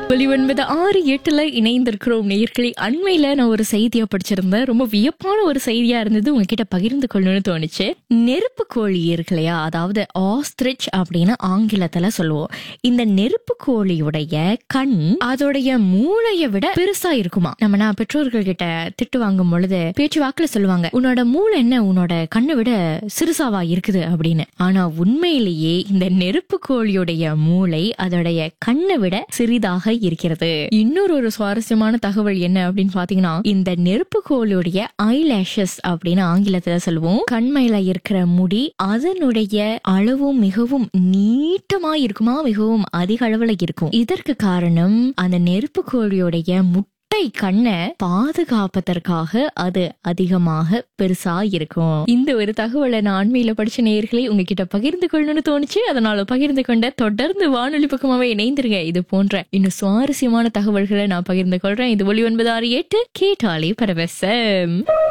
ஒலி ஒன்பது ஆறு எட்டுல இணைந்திருக்கிறோம் நேயர்களே அண்மையில நான் ஒரு செய்தியா படிச்சிருந்தேன் ரொம்ப வியப்பான ஒரு செய்தியா இருந்தது உங்ககிட்ட பகிர்ந்து கொள்ளணும்னு தோணுச்சு நெருப்பு கோழி இருக்கு இல்லையா அதாவது ஆஸ்திரிச் அப்படின்னு ஆங்கிலத்துல சொல்லுவோம் இந்த நெருப்பு கோழியுடைய கண் அதோடைய மூளையை விட பெருசா இருக்குமா நம்ம நான் பெற்றோர்கள் கிட்ட திட்டு வாங்கும் பொழுது பேச்சு வாக்குல சொல்லுவாங்க உன்னோட மூளை என்ன உன்னோட கண்ணை விட சிறுசாவா இருக்குது அப்படின்னு ஆனா உண்மையிலேயே இந்த நெருப்பு கோழியுடைய மூளை அதோடைய கண்ணை விட சிறிதாக இருக்கிறது இன்னொரு ஒரு சுவாரஸ்யமான தகவல் என்ன அப்படின்னு பாத்தீங்கன்னா இந்த நெருப்பு கோழியுடைய ஐலேஷஸ் அப்படின்னு ஆங்கிலத்துல சொல்லுவோம் கண்மையில இருக்கிற முடி அதனுடைய அளவும் மிகவும் நீட்டமா இருக்குமா மிகவும் அதிக அளவுல இருக்கும் இதற்கு காரணம் அந்த நெருப்பு கோழியுடைய முட்டை கண்ணை பாதுகாப்பதற்காக அது அதிகமாக பெருசா இருக்கும் இந்த ஒரு தகவலை நான் அண்மையில படிச்ச நேயர்களை உங்ககிட்ட பகிர்ந்து கொள்ளணும்னு தோணுச்சு அதனால பகிர்ந்து கொண்ட தொடர்ந்து வானொலி பக்கமாவே இணைந்திருங்க இது போன்ற இன்னும் சுவாரஸ்யமான தகவல்களை நான் பகிர்ந்து கொள்றேன் இது ஒளி ஒன்பது ஆறு எட்டு கேட்டாலே பரவசம்